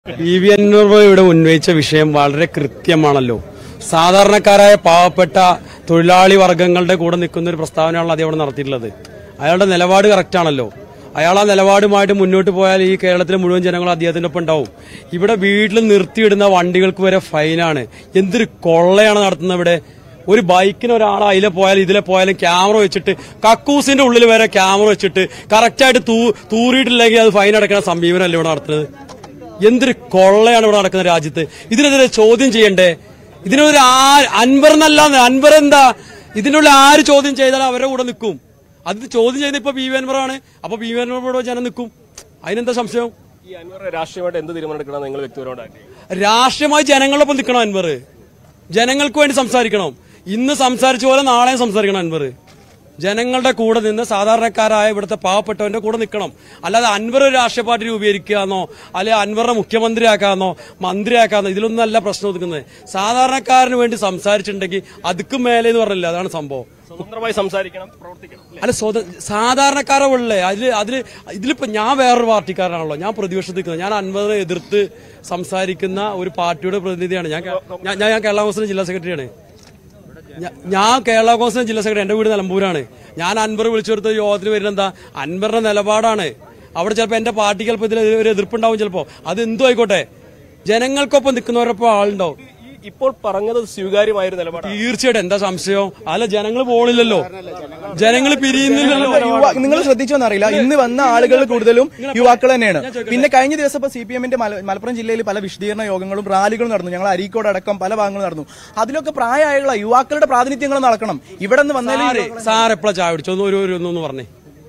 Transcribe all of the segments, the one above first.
P V Anwar ഇവിടെ ഉന്നയിച്ച വിഷയം വളരെ കൃത്യമാണല്ലോ സാധാരണക്കാരായ പാവപ്പെട്ട തൊഴിലാളി വർഗങ്ങളുടെ കൂടെ നിൽക്കുന്ന ഒരു പ്രസ്താവനയാണല്ലോ അദ്ദേഹം ഇവിടെ നടത്തിയിട്ടുള്ളത് അയാളുടെ നിലപാട് കറക്റ്റാണല്ലോ അയാൾ ആ നിലപാടുമായിട്ട് മുന്നോട്ട് പോയാൽ ഈ കേരളത്തിലെ മുഴുവൻ ജനങ്ങളും അദ്ദേഹത്തിന്റെ ഒപ്പം ഉണ്ടാവും ഇവിടെ വീട്ടിൽ നിർത്തിയിടുന്ന വണ്ടികൾക്ക് വരെ ഫൈനാണ് എന്തൊരു കൊള്ളയാണ് നടത്തുന്നത് ഇവിടെ ഒരു ബൈക്കിന് ഒരാൾ അതിലെ പോയാലും ഇതിലെ പോയാലും ക്യാമറ വെച്ചിട്ട് കക്കൂസിന്റെ ഉള്ളിൽ വരെ ക്യാമറ വെച്ചിട്ട് കറക്റ്റായിട്ട് തൂ തൂറിയിട്ടില്ലെങ്കിൽ അത് ഫൈൻ അടക്കുന്ന സമീപനമല്ലേ ഇവിടെ നടത്തുന്നത് എന്തൊരു കൊള്ളയാണ് ഇവിടെ നടക്കുന്ന രാജ്യത്ത് ഇതിനെതിരെ ചോദ്യം ചെയ്യണ്ടേ ഇതിനൊരു ആ അൻവർ എന്നല്ല അൻവർ എന്താ ഇതിനുള്ള ആര് ചോദ്യം ചെയ്താലും അവരുടെ കൂടെ നിൽക്കും അത് ചോദ്യം ചെയ്യുന്ന ഇപ്പൊ പി വി അൻവറാണ് അപ്പൊ പി വി അൻവറോട് ജനം നിൽക്കും അതിനെന്താ സംശയം ഈ അൻവർ രാഷ്ട്രീയമായിട്ട് എന്ത് തീരുമാനം എടുക്കണം നിങ്ങൾ വ്യക്തിപരമായിട്ട് ആഗ്രഹിക്കുന്നു രാഷ്ട്രീയമായി ജനങ്ങളൊപ്പം നിൽക്കണം അൻവർ ജനങ്ങൾക്ക് വേണ്ടി സംസാരിക്കണം ഇന്ന് സംസാരിച്ച പോലെ നാളെയും സംസാരിക്കണം അൻവർ ജനങ്ങളുടെ കൂടെ നിന്ന് സാധാരണക്കാരായ ഇവിടുത്തെ പാവപ്പെട്ടവന്റെ കൂടെ നിൽക്കണം അല്ലാതെ അൻവർ ഒരു രാഷ്ട്രീയ പാർട്ടി രൂപീകരിക്കാന്നോ അല്ലെ അൻവറിനെ മുഖ്യമന്ത്രിയാക്കാന്നോ മന്ത്രിയാക്കാന്നോ ഇതിലൊന്നും അല്ല പ്രശ്നം ഒതുക്കുന്നത് സാധാരണക്കാരന് വേണ്ടി സംസാരിച്ചിട്ടുണ്ടെങ്കിൽ അതുക്കും മേലെ എന്ന് പറഞ്ഞില്ല അതാണ് സംഭവം സ്വതന്ത്രമായി സംസാരിക്കണം പ്രവർത്തിക്കണം അല്ലേ? അല്ല സ്വത സാധാരണക്കാരെ ഉള്ളേ അതില് അതില് ഇതിലിപ്പോ ഞാൻ വേറൊരു പാർട്ടിക്കാരനാണല്ലോ ഞാൻ പ്രതിപക്ഷത്ത് നിൽക്കുന്നത് ഞാൻ അൻവറിനെ എതിർത്ത് സംസാരിക്കുന്ന ഒരു പാർട്ടിയുടെ പ്രതിനിധിയാണ് ഞാൻ കേ- ഞാൻ ഞാൻ കേരള കോൺഗ്രസിന്റെ ജില്ലാ സെക്രട്ടറിയാണ് ഞാ- ഞാൻ കേരള കോൺഗ്രസിന്റെ ജില്ലാ സെക്രട്ടറി എന്റെ വീട് നിലമ്പൂരാണ് ഞാൻ അൻവർ വിളിച്ചു കൊടുത്ത യോഗത്തിന് വരുന്നത് എന്താ അൻവറിന്റെ നിലപാടാണ് അവിടെ ചിലപ്പോൾ എന്റെ പാർട്ടിക്ക് ചിലപ്പോൾ ഇതിൽ ഒരു എതിർപ്പുണ്ടാവും ചിലപ്പോൾ അത് എന്തോ ആയിക്കോട്ടെ ജനങ്ങൾക്കൊപ്പം നിൽക്കുന്നവരൊപ്പം ആളുണ്ടാവും ഈ ഇപ്പോൾ പറഞ്ഞത് സ്വീകാര്യമായൊരു നിലപാടാണ് തീർച്ചയായിട്ടും എന്താ സംശയം അല്ല ജനങ്ങൾ പോണില്ലല്ലോ ജനങ്ങൾ പിരിയുന്നില്ലല്ലോ നിങ്ങൾ ശ്രദ്ധിച്ചോന്ന് അറിയില്ല ഇന്ന് വന്ന ആളുകൾ കൂടുതലും യുവാക്കൾ തന്നെയാണ് പിന്നെ കഴിഞ്ഞ ദിവസം ഇപ്പൊ സി പി എമ്മിന്റെ മലപ്പുറം ജില്ലയിൽ പല വിശദീകരണ യോഗങ്ങളും റാലികളും നടന്നു ഞങ്ങൾ അരീക്കോട് അടക്കം പല ഭാഗങ്ങളും നടന്നു അതിലൊക്കെ പ്രായമായുള്ള യുവാക്കളുടെ പ്രാതിനിധ്യങ്ങൾ നടക്കണം ഇവിടെ നിന്ന് സാറ് വന്നാലും സാർ എപ്പോഴാ ചായ പിടിച്ചു ഒന്ന് ഒരു ഒരു ഒന്നൊന്ന് പറഞ്ഞേ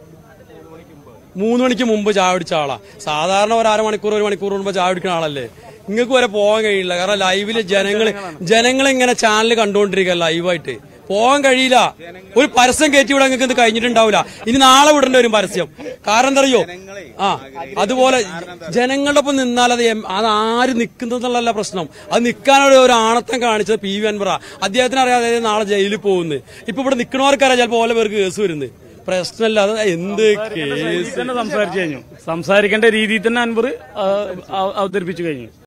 മൂന്ന് മണിക്ക് മുമ്പ് ചായ പിടിച്ച ആളാ സാധാരണ ഒരു അരമണിക്കൂർ ഒരു മണിക്കൂർ മുമ്പ് ചായ പിടിക്കുന്ന ആളല്ലേ നിങ്ങൾക്ക് വരെ പോകാൻ കഴിയില്ല കാരണം ലൈവില് ജനങ്ങൾ ജനങ്ങൾ ഇങ്ങനെ ചാനൽ കണ്ടുകൊണ്ടിരിക്കുക ലൈവായിട്ട് പോകാൻ കഴിയില്ല ഒരു പരസ്യം കയറ്റി വിടാൻ നിങ്ങൾക്ക് ഇത് കഴിഞ്ഞിട്ടുണ്ടാവില്ല ഇനി നാളെ വിടേണ്ടി വരും പരസ്യം കാരണം എന്താ അറിയോ ആ അതുപോലെ ജനങ്ങളുടെ ഒപ്പം നിന്നാൽ അത് എം- അത് ആര് നിൽക്കുന്നതെന്നുള്ള പ്രശ്നം അത് നിൽക്കാനൊരു ഒരു ആണത്തം കാണിച്ചത് പി വി അൻവറ അദ്ദേഹത്തിന് അറിയാതെ അദ്ദേഹം നാളെ ജയിലിൽ പോകുന്നു ഇപ്പൊ ഇവിടെ നിൽക്കണവർക്കറിയാം ചിലപ്പോൾ ഓല പേർക്ക് കേസ് വരുന്നത് പ്രശ്നമില്ല അത് എന്ത് കേസ് തന്നെ സംസാരിച്ചു കഴിഞ്ഞു സംസാരിക്കേണ്ട രീതിയിൽ തന്നെ അൻവർ ആ, ആ, അവതരിപ്പിച്ചു കഴിഞ്ഞു